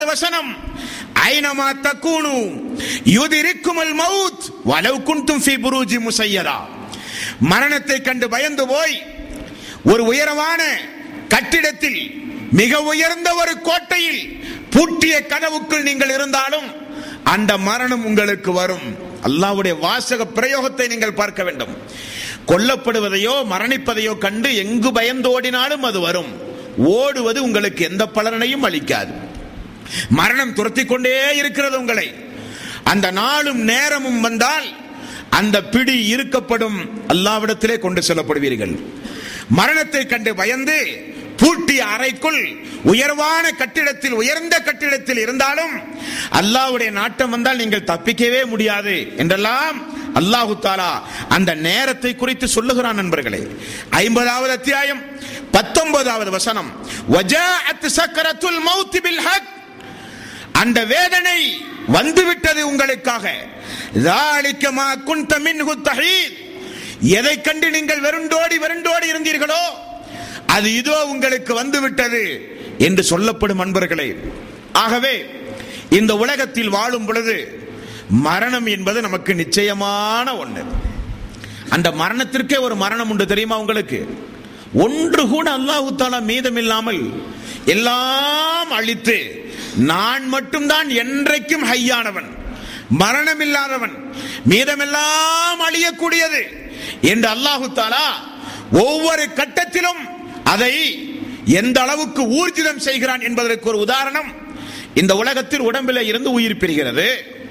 வசனம் ஐனமா தக்கூனு யுதிரிக்குமல் மவுத் வலவ் குன்தும் ஃபி புரூஜி முசையதா மரணத்தை கண்டு பயந்து போய் ஒரு உயரமான கட்டிடத்தில் மிக உயர்ந்த ஒரு கோட்டையில் பூட்டிய கனவுக்குள் நீங்கள் இருந்தாலும் அந்த மரணம் உங்களுக்கு வரும் அல்லாஹ்வுடைய வாசக பிரயோகத்தை நீங்கள் பார்க்க வேண்டும் கொல்லப்படுவதையோ மரணிப்பதையோ கண்டு எங்கு பயந்தோடினாலும் அது வரும் ஓடுவது உங்களுக்கு எந்த பலனையும் அளிக்காது மரணம் துரத்தி கொண்டே இருக்கிறது உங்களை அந்த நாளும் நேரமும் வந்தால் அந்த பிடி இருக்கப்படும் அல்லாவிடத்திலே கொண்டு செல்லப்படுவீர்கள் மரணத்தை கண்டு பயந்து பூட்டிய அறைக்குள் உயர்வான கட்டிடத்தில் உயர்ந்த கட்டிடத்தில் இருந்தாலும் அல்லாஹ்வுடைய நாட்டம் வந்தால் நீங்கள் தப்பிக்கவே முடியாது என்றெல்லாம் அல்லாஹு தாலா அந்த நேரத்தை குறித்து சொல்லுகிறான் நண்பர்களே ஐம்பதாவது அத்தியாயம் பத்தொன்பதாவது வசனம் வஜாஅத் சக்கரத்துல் மௌத் பில் ஹக் அந்த வேதனை வந்துவிட்டது உங்களுக்காக ذَلِكَ مَا كُنْتَ مِنْهُ تَحِيدٌ. எதை கண்டு நீங்கள் வெருண்டோடி வெருண்டோடி இருந்தீர்களோ அது இதோ உங்களுக்கு வந்துவிட்டது என்று சொல்லப்படும் அன்பர்களே ஆகவே இந்த உலகத்தில் வாழும் பொழுது மரணம் என்பது நமக்கு நிச்சயமான ஒன்று அந்த மரணத்திற்கே ஒரு மரணம் உண்டு தெரியுமா உங்களுக்கு ஒன்று கூட அல்லாஹு தாலா மீதம் இல்லாமல் எல்லாம் அழித்து நான் மட்டும்தான் என்றைக்கும் ஹையானவன் மரணம் இல்லாதவன் மீதமெல்லாம் அழியக்கூடியது என்று அல்லாஹு தாலா ஒவ்வொரு கட்டத்திலும் அதை எந்த அளவுக்கு ஊர்ஜிதம் செய்கிறான் என்பதற்கு ஒரு உதாரணம் இந்த உலகத்தில் உடம்பில் இருந்து உயிர் பெறுகிறது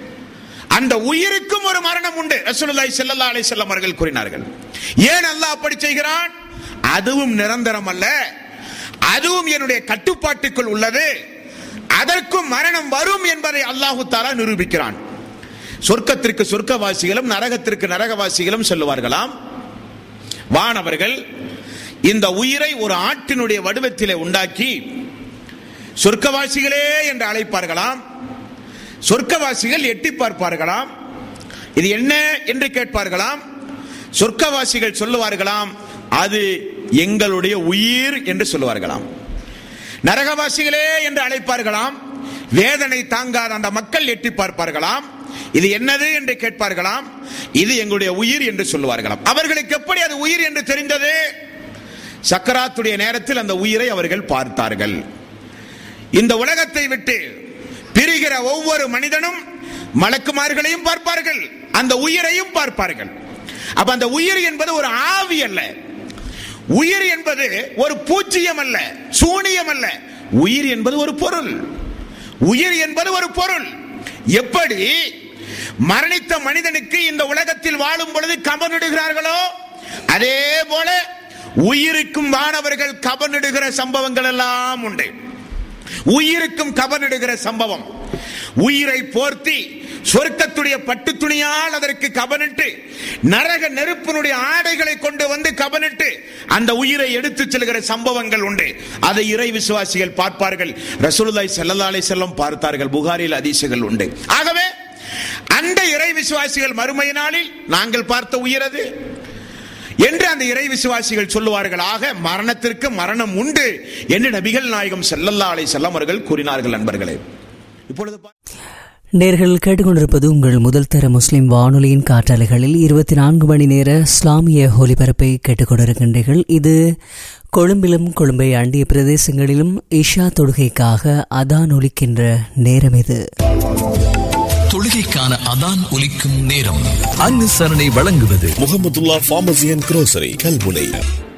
அந்த உயிருக்கும் ஒரு மரணம் உண்டு ரசூலுல்லாஹி ஸல்லல்லாஹு அலைஹி வஸல்லம் அவர்கள் கூறினார்கள் ஏன் அல்லாஹ் அப்படி செய்கிறான் அதுவும் நிரந்தரம் அல்ல அதுவும் என்னுடைய கட்டுப்பாட்டுக்குள் உள்ளது அதற்கும் மரணம் வரும் என்பதை அல்லாஹு தாலா நிரூபிக்கிறான் சொர்க்கத்திற்கு சொர்க்கவாசிகளும் நரகத்திற்கு நரகவாசிகளும் சொல்லுவார்களாம் வானவர்கள் இந்த உயிரை ஒரு ஆட்டினுடைய வடிவத்திலே உண்டாக்கி சொர்க்கவாசிகளே என்று அழைப்பார்களாம் சொர்க்கவாசிகள் எட்டி பார்ப்பார்களாம் இது என்ன என்று கேட்பார்களாம் சொர்க்கவாசிகள் சொல்லுவார்களாம் அது எங்களுடைய உயிர் என்று சொல்லுவார்களாம் நரகவாசிகளே என்று அழைப்பார்களாம் வேதனை தாங்காத அந்த மக்கள் எட்டி பார்ப்பார்களாம் இது என்னது என்று கேட்பார்களாம் இது எங்களுடைய உயிர் என்று சொல்லுவார்களாம் அவர்களுக்கு எப்படி அது உயிர் என்று தெரிந்தது சக்கராத்துடைய நேரத்தில் அந்த உயிரை அவர்கள் பார்த்தார்கள் இந்த உலகத்தை விட்டு பிரிகிற ஒவ்வொரு மனிதனும் மலக்குமார்களையும் பார்ப்பார்கள் அந்த உயிரையும் பார்ப்பார்கள் அப்ப அந்த உயிர் என்பது ஒரு ஆவி அல்ல உயிர் என்பது ஒரு பூச்சியம் அல்ல சூனியம் அல்ல உயிர் என்பது ஒரு பொருள் உயிர் என்பது ஒரு பொருள் எப்படி மரணித்த மனிதனுக்கு இந்த உலகத்தில் வாழும் பொழுது கபனிடுகிறார்களோ அதே போல உயிருக்கும் வானவர்கள் கபனிடுகிற சம்பவங்கள் எல்லாம் உண்டு உயிருக்கும் கபனிடுகிற சம்பவம் உயிரை போர்த்தி சொர்க்கத்துடைய பட்டு துணியால் அதற்கு கபனிட்டு நரக நெருப்பினுடைய ஆடைகளை கொண்டு வந்து கபனிட்டு அந்த உயிரை எடுத்து செல்கிற சம்பவங்கள் உண்டு அதை இறை விசுவாசிகள் பார்ப்பார்கள் ரசூலுல்லாஹி ஸல்லல்லாஹு அலைஹி வஸல்லம் பார்த்தார்கள் புகாரில் அதிசயங்கள் உண்டு ஆகவே அந்த இறை விசுவாசிகள் மறுமை நாளில் நாங்கள் பார்த்த உயிர் அது என்று அந்த இறை விசுவாசிகள் சொல்லுவார்கள் ஆக மரணத்திற்கு மரணம் உண்டு என்று நபிகள் நாயகம் ஸல்லல்லாஹு அலைஹி வஸல்லம் அவர்கள் கூறினார்கள் நண்பர்களே இப்பொழுது பா- நேர்கள் கேட்டுக்கொண்டிருப்பது உங்கள் முதல் தர முஸ்லிம் வானொலியின் காற்றாலைகளில் இருபத்தி நான்கு மணி நேர இஸ்லாமிய ஒலிபரப்பை கேட்டுக்கொண்டிருக்கின்றீர்கள் இது கொழும்பிலும் கொழும்பை அண்டிய பிரதேசங்களிலும் இஷா தொழுகைக்காக அதான் ஒலிக்கின்ற நேரம் இது தொழுகைக்கான அதான் ஒலிக்கும் நேரம் அனுசரணை வழங்குவது Mohamedulla pharmacy and grocery Kalmunai